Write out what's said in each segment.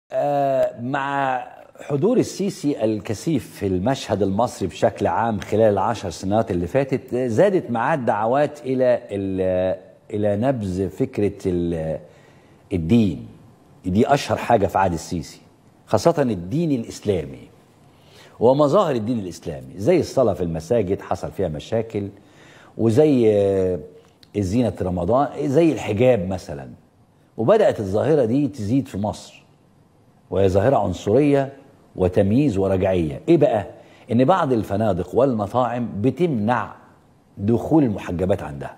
آه، مع حضور السيسي الكثيف في المشهد المصري بشكل عام خلال العشر سنوات اللي فاتت آه، زادت معاه الدعوات إلى ال- إلى نبذ فكرة ال- الدين دي أشهر حاجة في عهد السيسي خاصة الدين الإسلامي ومظاهر الدين الإسلامي زي الصلاة في المساجد حصل فيها مشاكل وزي آه، زينة رمضان زي الحجاب مثلا وبدأت الظاهرة دي تزيد في مصر وهي ظاهرة عنصرية وتمييز ورجعية ايه بقى ان بعض الفنادق والمطاعم بتمنع دخول المحجبات عندها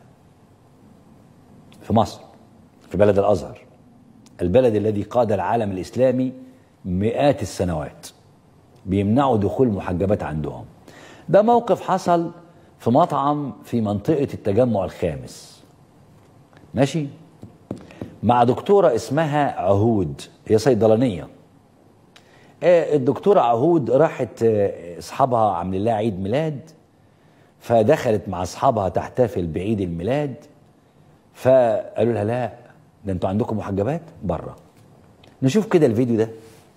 في مصر في بلد الازهر البلد الذي قاد العالم الاسلامي مئات السنوات بيمنعوا دخول المحجبات عندهم ده موقف حصل في مطعم في منطقة التجمع الخامس ماشي مع دكتورة اسمها عهود هي صيدلانية آه، الدكتورة عهود راحت آه، اصحابها عاملين لها عيد ميلاد فدخلت مع اصحابها تحتفل بعيد الميلاد فقالوا لها لا ده انتوا عندكم محجبات بره نشوف كده الفيديو ده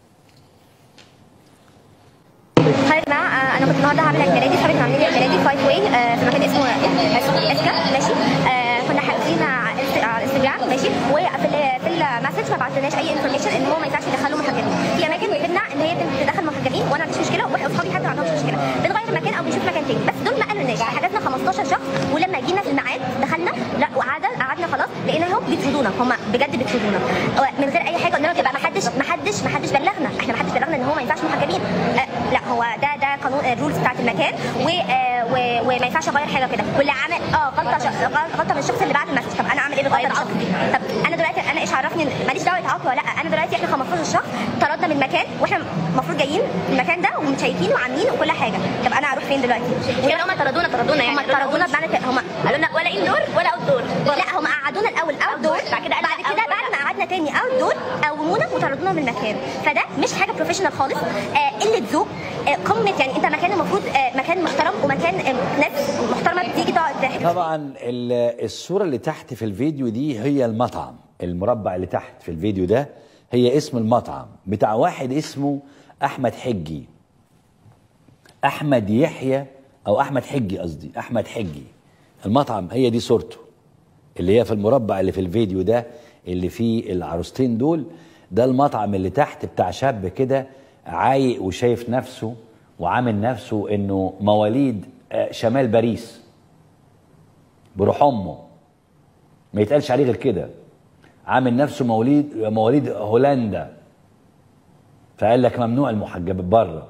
هاي يا جماعه آه، انا كنت النهارده هعمل عيد ميلادي صحابي كانوا عاملين عيد ميلادي فايف واي آه، في مكان اسمه اسكا ماشي آه، كنا حاجزين على الانست- على الانستجرام ماشي وفي ال- في المسج ما بعتلناش اي انفورميشن ان هو ما ينفعش يدخلوا محجبين في اماكن بتمنع ان هي تدخل محجبين وانا ما عنديش مشكله واحنا اصحابي حتى ما عندهمش مشكله بنغير المكان او بنشوف مكان تاني بس دول ما قالولناش حجزنا 15 شخص ولما جينا في الميعاد دخلنا لا وقعدنا قعدنا خلاص لقيناهم بيطردونا هم بجد بيطردونا آه، من غير اي حاجه قلنا لهم يبقى ما حدش ما حدش ما حدش بلغنا احنا ما حدش بلغنا ان هو ما ينفعش محجبين آه، لا هو ده ده قانون الرولز بتاعت المكان و آه، و- وما ينفعش اغير حاجه كده واللي عمل اه غلطه ش... غل- غلطه من الشخص اللي بعت المسج طب انا اعمل ايه بالغلطه الشخص دي طب انا دلوقتي انا ايش عرفني إن- ماليش دعوه يتعاقبوا ولا لا انا دلوقتي احنا 15 شخص طردنا من المكان واحنا المفروض جايين المكان ده ومتشيكين وعاملين وكل حاجه طب انا اروح فين دلوقتي يعني هم طردونا طردونا يعني هم طردونا بمعنى كده- هم قالوا لنا ولا اندور ولا اوت دور لا هم قعدونا الاول اوت دور بعد كده قال بعد لا كده outdoor بعد لا. ما قعدنا تاني اوت دور قومونا وطردونا من المكان فده مش حاجه بروفيشنال خالص آه، قله ذوق آه، قمه يعني انت مكان المفروض آه، مكان محترم ومكان آه، ناس محترمه بتيجي تقعد تحكي طبعا ال- الصورة اللي تحت في الفيديو دي هي المطعم المربع اللي تحت في الفيديو ده هي اسم المطعم بتاع واحد اسمه أحمد حجي أحمد يحيى أو أحمد حجي قصدي أحمد حجي المطعم هي دي صورته اللي هي في المربع اللي في الفيديو ده اللي فيه العروستين دول ده المطعم اللي تحت بتاع شاب كده عايق وشايف نفسه وعامل نفسه انه مواليد آه، شمال باريس بروح امه ما يتقالش عليه غير كده عامل نفسه مواليد مواليد هولندا فقال لك ممنوع المحجبات بره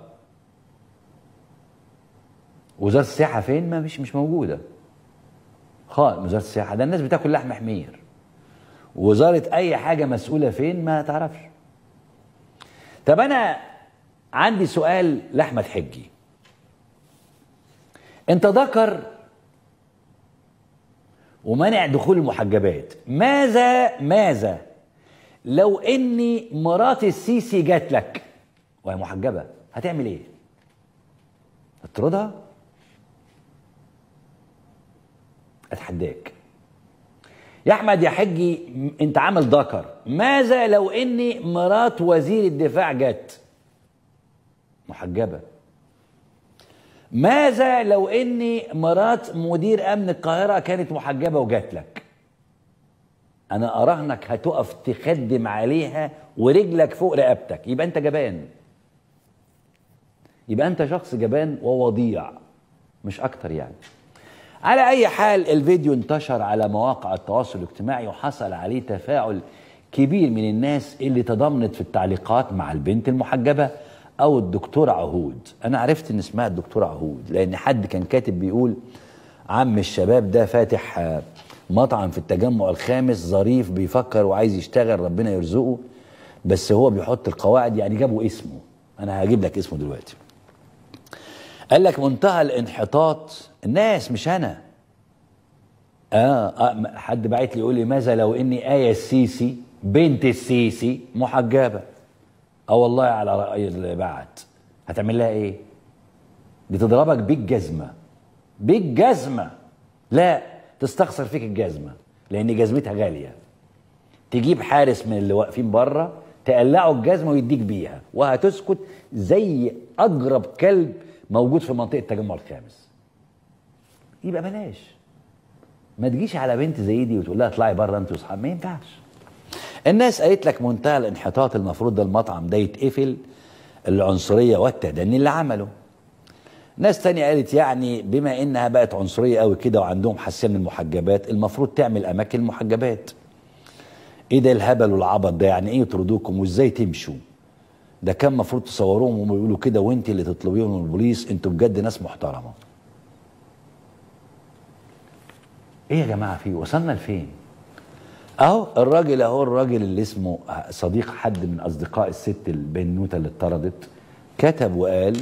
وزاره السياحه فين ما مش مش موجوده خالص وزاره السياحه ده الناس بتاكل لحم حمير وزاره اي حاجه مسؤوله فين ما تعرفش طب انا عندي سؤال لاحمد حجي انت ذكر ومنع دخول المحجبات ماذا ماذا لو اني مرات السيسي جات لك وهي محجبه هتعمل ايه هتطردها اتحداك يا احمد يا حجي م- انت عامل ذكر ماذا لو اني مرات وزير الدفاع جت محجبه ماذا لو اني مرات مدير امن القاهره كانت محجبه وجات لك انا اراهنك هتقف تخدم عليها ورجلك فوق رقبتك يبقى انت جبان يبقى انت شخص جبان ووضيع مش اكتر يعني على اي حال الفيديو انتشر على مواقع التواصل الاجتماعي وحصل عليه تفاعل كبير من الناس اللي تضامنت في التعليقات مع البنت المحجبه او الدكتوره عهود انا عرفت ان اسمها الدكتوره عهود لان حد كان كاتب بيقول عم الشباب ده فاتح آه، مطعم في التجمع الخامس ظريف بيفكر وعايز يشتغل ربنا يرزقه بس هو بيحط القواعد يعني جابوا اسمه انا هجيب لك اسمه دلوقتي قال لك منتهى الانحطاط الناس مش انا آه, اه م- حد بعت لي يقول لي ماذا لو اني آية السيسي بنت السيسي محجبة اه والله على رأي اللي بعت هتعمل لها ايه دي تضربك بالجزمة بالجزمة لا تستخسر فيك الجزمة لان جزمتها غالية تجيب حارس من اللي واقفين بره تقلعه الجزمه ويديك بيها وهتسكت زي اجرب كلب موجود في منطقه التجمع الخامس يبقى بلاش ما تجيش على بنت زي دي وتقول لها اطلعي بره انت واصحابك ما ينفعش الناس قالت لك منتهى الانحطاط المفروض ده المطعم ده يتقفل العنصريه والتدني اللي عمله ناس تانية قالت يعني بما انها بقت عنصريه قوي كده وعندهم حساسيه من المحجبات المفروض تعمل اماكن المحجبات ايه ده الهبل والعبط ده يعني ايه يطردوكم وازاي تمشوا ده كان المفروض تصوروهم وهم بيقولوا كده وانت اللي تطلبيهم من البوليس انتوا بجد ناس محترمه ايه يا جماعه في وصلنا لفين اهو الراجل اهو الراجل اللي اسمه صديق حد من اصدقاء الست البنوته اللي اتطردت كتب وقال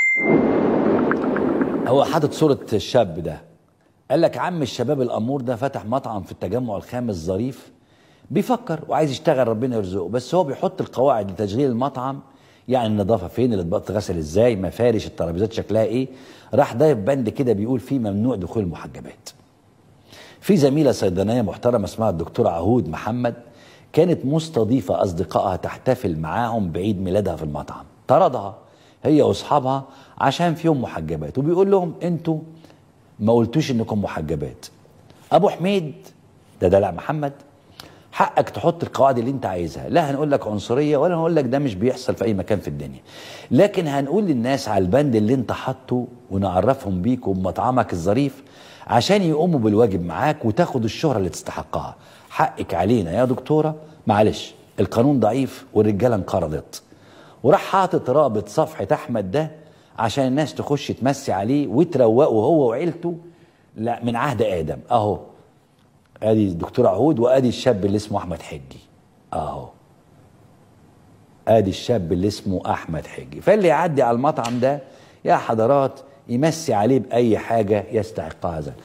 هو حاطط صورة الشاب ده قال لك عم الشباب الأمور ده فتح مطعم في التجمع الخامس ظريف بيفكر وعايز يشتغل ربنا يرزقه بس هو بيحط القواعد لتشغيل المطعم يعني النظافة فين الأطباق تغسل ازاي مفارش الترابيزات شكلها ايه راح ضايف بند كده بيقول فيه ممنوع دخول المحجبات في زميلة صيدلانية محترمة اسمها الدكتورة عهود محمد كانت مستضيفة أصدقائها تحتفل معاهم بعيد ميلادها في المطعم طردها هي واصحابها عشان فيهم محجبات وبيقول لهم انتوا ما قلتوش انكم محجبات ابو حميد ده دلع محمد حقك تحط القواعد اللي انت عايزها لا هنقول لك عنصريه ولا هنقول لك ده مش بيحصل في اي مكان في الدنيا لكن هنقول للناس على البند اللي انت حاطه ونعرفهم بيك وبمطعمك الظريف عشان يقوموا بالواجب معاك وتاخد الشهره اللي تستحقها حقك علينا يا دكتوره معلش القانون ضعيف والرجاله انقرضت وراح حاطط رابط صفحة أحمد ده عشان الناس تخش تمسي عليه وتروقه هو وعيلته لا من عهد آدم أهو ادي الدكتور عهود وادي الشاب اللي اسمه احمد حجي اهو ادي الشاب اللي اسمه احمد حجي فاللي يعدي على المطعم ده يا حضرات يمسي عليه باي حاجه يستحقها ذلك